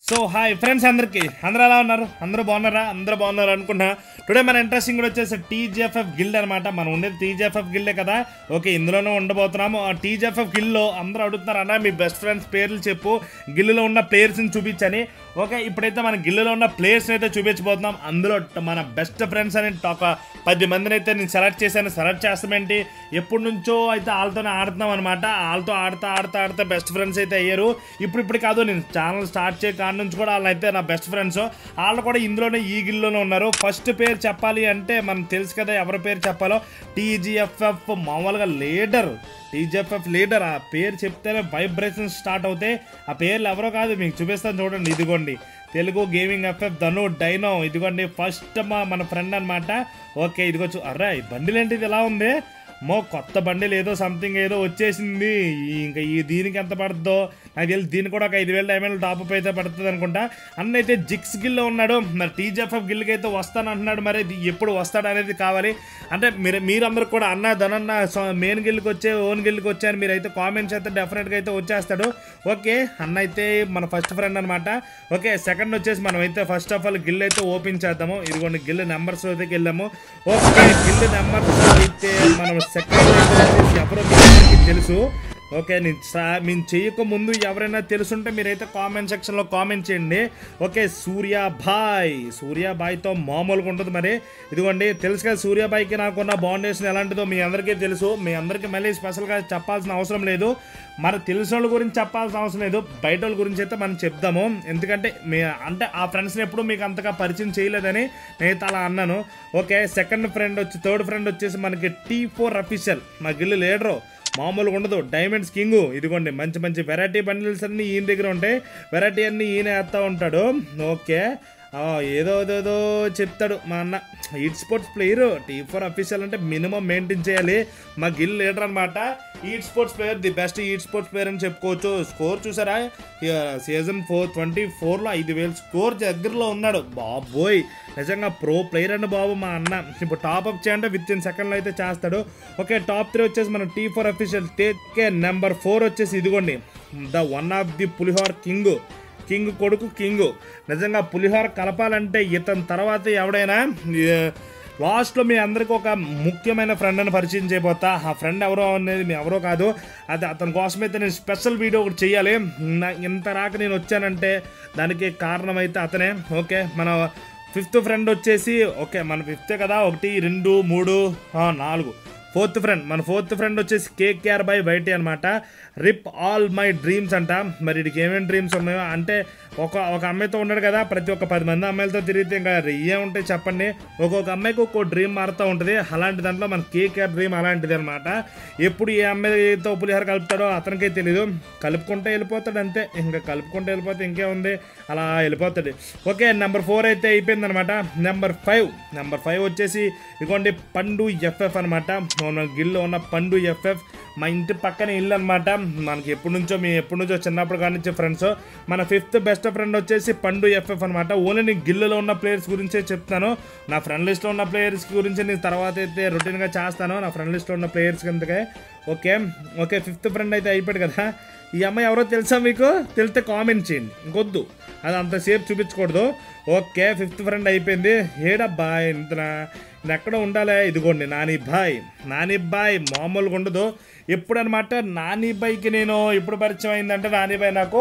so hi friends అందరికి అందరూ ఎలా ఉన్నారు అందరూ బాగున్నారా అందరూ బాగున్నారు అనుకున్నా టుడే మన ఇంట్రెస్టింగ్ కూడా వచ్చేసి టీజీఎఫ్ఎఫ్ గిల్డ్ అనమాట మనం ఉండేది టీజీఎఫ్ఎఫ్ గిల్డే కదా ఓకే ఇందులోనే ఉండబోతున్నాము ఆ టీజీఎఫ్ఎఫ్ గిల్లో అందరూ అడుగుతున్నారు అన్న మీ బెస్ట్ ఫ్రెండ్స్ పేర్లు చెప్పు గిల్లులో ఉన్న ప్లేయర్స్ని చూపించని ఓకే ఇప్పుడైతే మన గిల్లులో ఉన్న ప్లేయర్స్ని అయితే చూపించబోతున్నాం అందులో ట- మన బెస్ట్ ఫ్రెండ్స్ అని ఒక పది మందిని అయితే నేను సెలెక్ట్ చేశాను సెలెక్ట్ చేస్తామేంటి ఎప్పటి నుంచో అయితే వాళ్ళతోనే ఆడుతున్నాం అనమాట వాళ్ళతో ఆడుతా ఆడుతా ఆడుతా బెస్ట్ ఫ్రెండ్స్ అయితే అయ్యారు ఇప్పుడు ఇప్పుడు కాదు నేను ఛానల్ స్టార్ట్ చేయ కాడ నుంచి కూడా వాళ్ళు అయితే నా బెస్ట్ ఫ్రెండ్స్ వాళ్ళు కూడా ఇందులోనే ఈ గిల్లోనే ఉన్నారు ఫస్ట్ పేరు చెప్పాలి అంటే మనకు తెలుసు కదా ఎవరి పేరు చెప్పాలో టీజీఎఫ్ఎఫ్ మామూలుగా లీడర్ టీజీఎఫ్ఎఫ్ లీడర్ ఆ పేరు చెప్తేనే వైబ్రేషన్ స్టార్ట్ అవుతాయి ఆ పేర్లు ఎవరో కాదు మీకు చూపిస్తాను చూడండి ఇదిగోండి Telugu gaming FF Dhanu dino ఇదిగోండి ఫస్ట్ మా మన ఫ్రెండ్ అనమాట ఓకే ఇదిగో చూ అర్రా ఈ బండిల్ ఏంటి ఇది ఎలా ఉంది మో కొత్త బండిల్ ఏదో సంథింగ్ ఏదో వచ్చేసింది ఈ- ఇంకా ఈ దీనికి ఎంత పడుతుందో నాకు తెలిసి దీనికి కూడా ఒక ఐదు వేల డైమండ్ టాప్ అప్ అయితే పడుతుంది అనుకుంటా అన్న అయితే జిక్స్ గిల్లో ఉన్నాడు మరి టీజీఎఫ్ఎఫ్ గిల్కి అయితే వస్తాను అంటున్నాడు మరి ఇది ఎప్పుడు వస్తాడు అనేది కావాలి అంటే మీరు మీరందరూ కూడా అన్న ధనన్న మెయిన్ గిల్కి వచ్చే ఓన్ గిల్కి వచ్చారు మీరు అయితే కామెంట్స్ అయితే డెఫినెట్గా అయితే వచ్చేస్తాడు ఓకే అన్న అయితే మన ఫస్ట్ ఫ్రెండ్ అనమాట ఓకే సెకండ్ వచ్చేసి మనం అయితే ఫస్ట్ ఆఫ్ ఆల్ గిల్ అయితే ఓపెన్ చేద్దాము ఇదిగోండి గిల్ నెంబర్స్ అయితే వెళ్ళాము ఓకే గిల్ నెంబర్స్ అయితే మనం సెకండ్ అయితే ఎవరో మీ అందరికీ తెలుసు ఓకే నేను సా- మేము చేయక ముందు ఎవరైనా తెలుసుంటే మీరైతే కామెంట్ సెక్షన్లో కామెంట్ చేయండి ఓకే సూర్యాభాయ్ సూర్యాబాయ్తో మామూలుగా ఉంటుంది మరి ఇదిగోండి తెలుసు కదా సూర్యాబాయ్కి నాకున్న బాండేషన్ ఎలాంటిదో మీ అందరికీ తెలుసు మీ అందరికీ మళ్ళీ స్పెషల్గా చెప్పాల్సిన అవసరం లేదు మన తెలిసిన వాళ్ళ గురించి చెప్పాల్సిన అవసరం లేదు బయట వాళ్ళ గురించి అయితే మనం చెప్దాము ఎందుకంటే మీ అంటే ఆ ఫ్రెండ్స్ని ఎప్పుడు మీకు అంతగా పరిచయం చేయలేదని నేనైతే అలా అన్నాను ఓకే సెకండ్ ఫ్రెండ్ వచ్చి థర్డ్ ఫ్రెండ్ వచ్చేసి మనకి టీ ఫోర్ అఫీషియల్ మా గిల్లు లీడరు మామూలుగా ఉండదు డైమండ్స్ కింగ్ ఇదిగోండి మంచి మంచి వెరైటీ బండిల్స్ అన్నీ ఈయన దగ్గర ఉంటాయి వెరైటీ అన్నీ ఈయన వేస్తూ ఉంటాడు ఓకే ఆ, ఏదో ఏదో చెప్తాడు మా అన్న esports player T four official అంటే మినిమం మెయింటైన్ చేయాలి మా గిల్ లీడర్ అనమాట esports player the best esports player అని చెప్పుకోవచ్చు స్కోర్ చూసారా సీజన్ ఫోర్ ట్వంటీ ఫోర్లో ఐదు వేలు స్కోర్ దగ్గరలో ఉన్నాడు బాబోయ్ నిజంగా ప్రో ప్లేయర్ అండి బాబు మా అన్న ఇప్పుడు టాప్ అప్ చేయంటే విత్ ఇన్ సెకండ్లో అయితే చేస్తాడు ఓకే టాప్ త్రీ వచ్చేసి మన T four official okay number four వచ్చేసి ఇదిగోండి ద వన్ ఆఫ్ ది పులిహార్ కింగ్ కింగ్ కొడుకు కింగ్ నిజంగా పులిహోర కలపాలంటే ఇతని తర్వాత ఎవడైనా ఏ, లాస్ట్లో మీ అందరికీ ఒక ముఖ్యమైన ఫ్రెండ్ అని పరిచయం చేయబోతా ఆ ఫ్రెండ్ ఎవరో అనేది మీ ఎవరో కాదు అది అతని కోసమైతే నేను స్పెషల్ వీడియో ఒకటి చేయాలి నా- ఇంత రాక నేను వచ్చానంటే దానికి కారణం అయితే అతనే ఓకే మన ఫిఫ్త్ ఫ్రెండ్ వచ్చేసి ఓకే మన ఫిఫ్తే కదా ఒకటి రెండు మూడు ఆ, నాలుగు ఫోర్త్ ఫ్రెండ్ మన ఫోర్త్ ఫ్రెండ్ వచ్చేసి కేకేఆర్ బై వైటీ అనమాట రిప్ ఆల్ మై డ్రీమ్స్ అంట మరి వీడికి ఏమేమి డ్రీమ్స్ ఉన్నాయో అంటే ఒక ఒక అమ్మాయితో ఉన్నాడు కదా ప్రతి ఒక్క పది మంది అమ్మాయిలతో తిరిగితే ఇంకా ఏముంటాయి చెప్పండి ఒక్కొక్క అమ్మాయికి ఒక్కో డ్రీమ్ మారుతూ ఉంటుంది అలాంటి దాంట్లో మన కేకేఆర్ డ్రీమ్ అలాంటిది అనమాట ఎప్పుడు ఏ అమ్మాయితో పులిహోర కలుపుతాడో అతనికే తెలియదు కలుపుకుంటే వెళ్ళిపోతాడు అంతే ఇంకా కలుపుకుంటే వెళ్ళిపోతే ఇంకేముంది అలా వెళ్ళిపోతాడు ఓకే నెంబర్ ఫోర్ అయితే అయిపోయింది అనమాట నెంబర్ ఫైవ్ నెంబర్ ఫైవ్ వచ్చేసి ఇదిగోండి పండు ఎఫ్ఎఫ్ అనమాట మన గిల్లో ఉన్న పండు ఎఫ్ఎఫ్ మా ఇంటి పక్కన ఇల్లు అనమాట మనకి ఎప్పటి నుంచో మీ ఎప్పటి నుంచో చిన్నప్పుడు కాడి నుంచి ఫ్రెండ్స్ మన ఫిఫ్త్ బెస్ట్ ఫ్రెండ్ వచ్చేసి పండు ఎఫ్ఎఫ్ అనమాట ఓన్లీ నేను గిల్లులో ఉన్న ప్లేయర్స్ గురించే చెప్తాను నా ఫ్రెండ్ లిస్ట్లో ఉన్న ప్లేయర్స్ గురించి నేను తర్వాత అయితే రొటీన్గా చేస్తాను నా ఫ్రెండ్ లిస్ట్లో ఉన్న ప్లేయర్స్ కిందకే ఓకే ఓకే ఫిఫ్త్ ఫ్రెండ్ అయితే అయిపోయాడు కదా ఈ అమ్మాయి ఎవరో తెలుసా మీకు తెలిస్తే కామెంట్ చేయండి ఇంకొద్దు అది అంతసేపు చూపించకూడదు ఓకే ఫిఫ్త్ ఫ్రెండ్ అయిపోయింది ఏడబ్బా ఇంత నేను ఎక్కడ ఉండాలి ఇదిగోండి నాని బాయ్ నాని బాయ్ మామూలుగా ఉండదు ఎప్పుడనమాట నాని బాయ్కి నేను ఎప్పుడు పరిచయం అయిందంటే నాని బాయ్ నాకు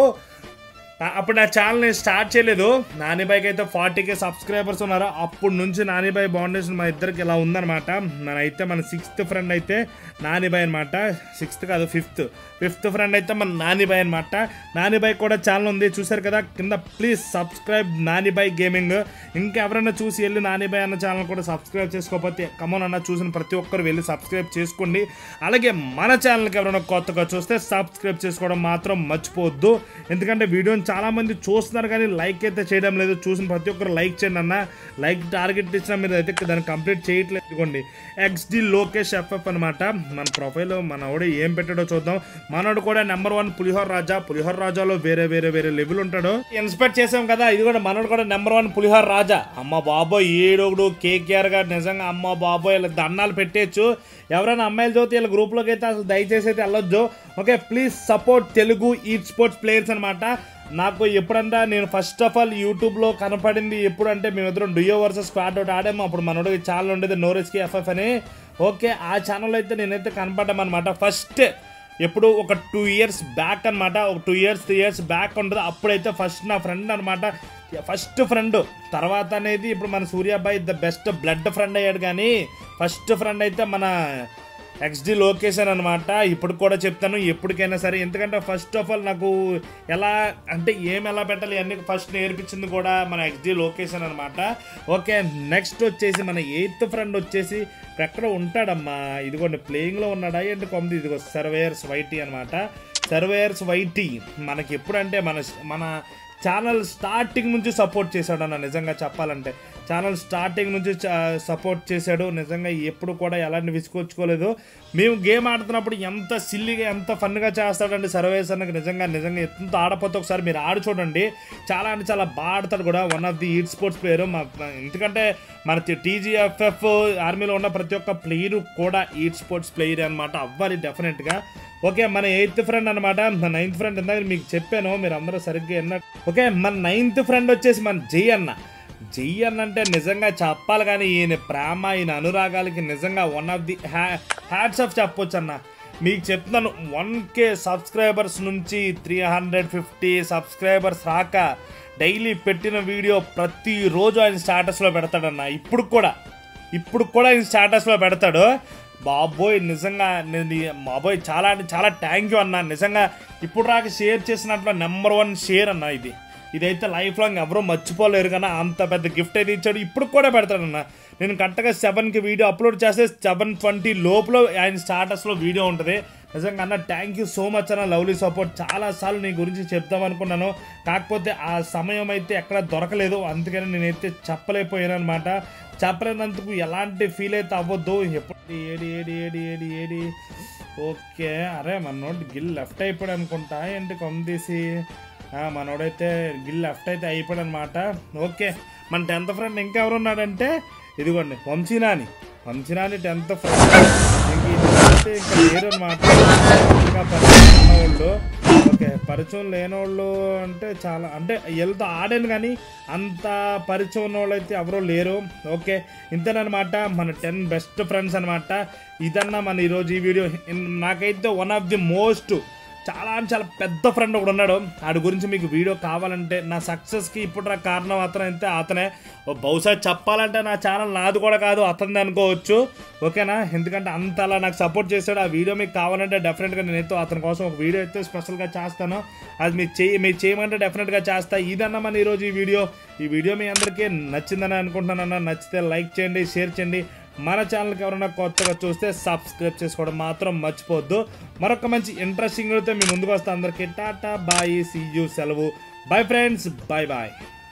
ఆ- అప్పుడు నా ఛానల్ని స్టార్ట్ చేయలేదు నానిబాయికి అయితే ఫార్టీకే సబ్స్క్రైబర్స్ ఉన్నారు అప్పటి నుంచి నానిబాయి బౌండేషన్ మా ఇద్దరికి ఇలా ఉందన్నమాట మనైతే మన సిక్స్త్ ఫ్రెండ్ అయితే నానిబాయ్ అనమాట సిక్స్త్ కాదు ఫిఫ్త్ ఫిఫ్త్ ఫ్రెండ్ అయితే మన నానిబాయ్ అనమాట నానిబాయ్ కూడా ఛానల్ ఉంది చూసారు కదా కింద ప్లీజ్ సబ్స్క్రైబ్ నానిబాయ్ గేమింగ్ ఇంకెవరైనా చూసి వెళ్ళి నానిబాయ్ అన్న ఛానల్ కూడా సబ్స్క్రైబ్ చేసుకోకపోతే కమోన్ అన్న చూసిన ప్రతి ఒక్కరు వెళ్ళి సబ్స్క్రైబ్ చేసుకోండి అలాగే మన ఛానల్కి ఎవరైనా కొత్తగా చూస్తే సబ్స్క్రైబ్ చేసుకోవడం మాత్రం మర్చిపోవద్దు ఎందుకంటే వీడియోని చాలా మంది చూస్తున్నారు కానీ లైక్ అయితే చేయడం లేదు చూసిన ప్రతి ఒక్కరు లైక్ చేయండి అన్న లైక్ టార్గెట్ ఇచ్చినా మీరు అయితే దాన్ని కంప్లీట్ చేయట్లేదు ఇదిగోండి ఎక్స్డి లోకేష్ ఎఫ్ఎఫ్ అనమాట మన ప్రొఫైల్ మన వాడు ఏం పెట్టాడో చూద్దాం మనోడు కూడా నెంబర్ వన్ పులిహోర రాజా పులిహోర రాజాలో వేరే వేరే వేరే లెవెల్ ఉంటాడు ఇన్స్పెక్ట్ చేసాం కదా ఇది కూడా మనోడు కూడా నెంబర్ వన్ పులిహోర రాజా అమ్మ బాబోయ్ ఏడోగుడు కేకేఆర్ గారు నిజంగా అమ్మ బాబోయ్ ఇలా దండాలు పెట్టేయచ్చు ఎవరైనా అమ్మాయిల జ్యోతి వీళ్ళ గ్రూప్లోకి అయితే అసలు దయచేసి అయితే వెళ్ళొద్దు ఓకే ప్లీజ్ సపోర్ట్ తెలుగు ఈ స్పోర్ట్స్ ప్లేయర్స్ అనమాట నాకు ఎప్పుడంటే నేను ఫస్ట్ ఆఫ్ ఆల్ యూట్యూబ్లో కనపడింది ఎప్పుడంటే మేమిద్దరం డుయో వర్సెస్ స్క్వాడ్ అవుట్ ఆడాము అప్పుడు మనోడికి ఛానల్ ఉండేది నోరెస్కి ఎఫ్ఎఫ్ అని ఓకే ఆ ఛానల్ అయితే నేనైతే కనపడ్డామన్నమాట ఫస్ట్ ఎప్పుడు ఒక టూ ఇయర్స్ బ్యాక్ అనమాట ఒక two years three years back ఉంటుంది అప్పుడైతే ఫస్ట్ నా ఫ్రెండ్ అనమాట ఫస్ట్ ఫ్రెండ్ తర్వాత అనేది ఇప్పుడు మన సూర్యాబాయ్ ద బెస్ట్ బ్లడ్ ఫ్రెండ్ అయ్యాడు కానీ ఫస్ట్ ఫ్రెండ్ అయితే మన ఎక్స్డి లొకేషన్ అనమాట ఇప్పుడు కూడా చెప్తాను ఎప్పటికైనా సరే ఎందుకంటే ఫస్ట్ ఆఫ్ ఆల్ నాకు ఎలా అంటే ఏం ఎలా పెట్టాలి అన్ని ఫస్ట్ నేర్పించింది కూడా మన ఎక్స్డి లొకేషన్ అనమాట ఓకే నెక్స్ట్ వచ్చేసి మన ఎయిత్ ఫ్రెండ్ వచ్చేసి ఎక్కడ ఉంటాడమ్మా ఇదిగోండి ప్లేయింగ్లో ఉన్నాడా ఏంటి కొంది ఇదిగో సర్వేయర్స్ వైటీ అనమాట సర్వేయర్స్ వైటీ మనకి ఎప్పుడంటే మన మన ఛానల్ స్టార్టింగ్ నుంచి సపోర్ట్ చేశాడు అన్న నిజంగా చెప్పాలంటే ఛానల్ స్టార్టింగ్ నుంచి సపోర్ట్ చేశాడు నిజంగా ఎప్పుడు కూడా ఎలాంటి విసుకొచ్చుకోలేదు మేము గేమ్ ఆడుతున్నప్పుడు ఎంత సిల్లిగా ఎంత ఫన్గా చేస్తాడండి సర్వేస్ అన్నకి నిజంగా నిజంగా ఎంత ఆడపోతే ఒకసారి మీరు ఆడి చూడండి చాలా అంటే చాలా బాగా ఆడతాడు కూడా one of the esports player మా ఎందుకంటే మన టీజీఎఫ్ఎఫ్ ఆర్మీలో ఉన్న ప్రతి ఒక్క ప్లేయరు కూడా ఈట్ స్పోర్ట్స్ ప్లేయర్ అనమాట అవ్వాలి డెఫినెట్గా ఓకే మన ఎయిత్ ఫ్రెండ్ అనమాట మన నైన్త్ ఫ్రెండ్ ఇందాక మీకు చెప్పాను మీరు అందరూ సరిగ్గా విన్న ఓకే మన నైన్త్ ఫ్రెండ్ వచ్చేసి మన జై అన్న జై అన్న అంటే నిజంగా చెప్పాలి కానీ ఈయన ప్రేమ ఈయన అనురాగాలకి నిజంగా వన్ ఆఫ్ ది హ్యా హ్యాట్స్ ఆఫ్ చెప్పొచ్చు అన్న మీకు చెప్తున్నాను వన్ కే సబ్స్క్రైబర్స్ నుంచి త్రీ హండ్రెడ్ ఫిఫ్టీ సబ్స్క్రైబర్స్ రాక డైలీ పెట్టిన వీడియో ప్రతిరోజు ఆయన స్టాటస్లో పెడతాడన్న ఇప్పుడు కూడా ఇప్పుడు కూడా ఆయన స్టాటస్లో పెడతాడు బాబోయ్ నిజంగా నేను ఈ- బాబోయ్ చాలా అంటే చాలా థ్యాంక్ యూ అన్న నిజంగా ఇప్పుడు రాక షేర్ చేసినట్లు నెంబర్ వన్ షేర్ అన్న ఇది ఇదైతే లైఫ్ లాంగ్ ఎవరూ మర్చిపోలేరు కానీ అంత పెద్ద గిఫ్ట్ అయితే ఇచ్చాడు ఇప్పుడు కూడా పెడతాడన్న నేను కరెక్ట్గా సెవెన్కి వీడియో అప్లోడ్ చేస్తే సెవెన్ ట్వంటీ లోపల ఆయన స్టాటస్లో వీడియో ఉంటుంది నిజంగా అన్న థ్యాంక్ యూ సో మచ్ అన్న లవ్లీ సపోర్ట్ చాలాసార్లు నీ గురించి చెప్దాం అనుకున్నాను కాకపోతే ఆ సమయం అయితే ఎక్కడ దొరకలేదు అందుకని నేనైతే చెప్పలేకపోయాను అనమాట చెప్పలేనందుకు ఎలాంటి ఫీల్ అయితే అవ్వద్దు ఎప్పుడు ఏడి ఏడి ఏడి ఏడి ఏడి ఓకే అరే మనోడు గిల్ లెఫ్ట్ అయిపోయాడు అనుకుంటా ఏంటి కొమ్మ తీసి ఆ, మనోడైతే గిల్ లెఫ్ట్ అయితే అయిపోయాడు అనమాట ఓకే మన టెన్త్ ఫ్రెండ్ ఇంకెవరు ఉన్నాడంటే ఇదిగోండి వంశీనాని వంశీనాని టెన్త్ ఫ్రెండ్ ఇంక ఇదైతే ఇంకా లేరు అనమాట ఇంకా పరిచయం ఉన్నవాళ్ళు ఓకే పరిచయం లేనోళ్ళు అంటే చాలా అంటే వీళ్ళతో ఆడాను కానీ అంత పరిచయం ఉన్న వాళ్ళు అయితే ఎవరో లేరు ఓకే ఇంతేనమాట మన టెన్ బెస్ట్ ఫ్రెండ్స్ అనమాట ఇదన్నా మన ఈరోజు ఈ వీడియో ఇన్- నాకైతే వన్ ఆఫ్ ది మోస్ట్ చాలా అంటే చాలా పెద్ద ఫ్రెండ్ ఒకడు ఉన్నాడు ఆడి గురించి మీకు వీడియో కావాలంటే నా సక్సెస్కి ఇప్పుడు నా కారణం అతను అయితే అతనే ఓ బహుశా చెప్పాలంటే నా ఛానల్ నాది కూడా కాదు అతనిది అనుకోవచ్చు ఓకేనా ఎందుకంటే అంత అలా నాకు సపోర్ట్ చేశాడు ఆ వీడియో మీకు కావాలంటే డెఫినెట్గా నేనైతే అతని కోసం ఒక వీడియో అయితే స్పెషల్గా చేస్తాను అది మీరు చేయి మీరు చేయమంటే డెఫినెట్గా చేస్తా ఇదన్నా మన ఈరోజు ఈ వీడియో ఈ వీడియో మీ అందరికీ నచ్చిందని అనుకుంటున్నానన్నా నచ్చితే లైక్ చేయండి షేర్ చేయండి మన ఛానల్కి ఎవరైనా కొత్తగా చూస్తే సబ్స్క్రైబ్ చేసుకోవడం మాత్రం మర్చిపోవద్దు మరొక మంచి ఇంట్రెస్టింగ్ అయితే మీ ముందుకు వస్తే అందరికీ టాటా బాయ్ సీ యూ సెలవు బాయ్ ఫ్రెండ్స్ బాయ్ బాయ్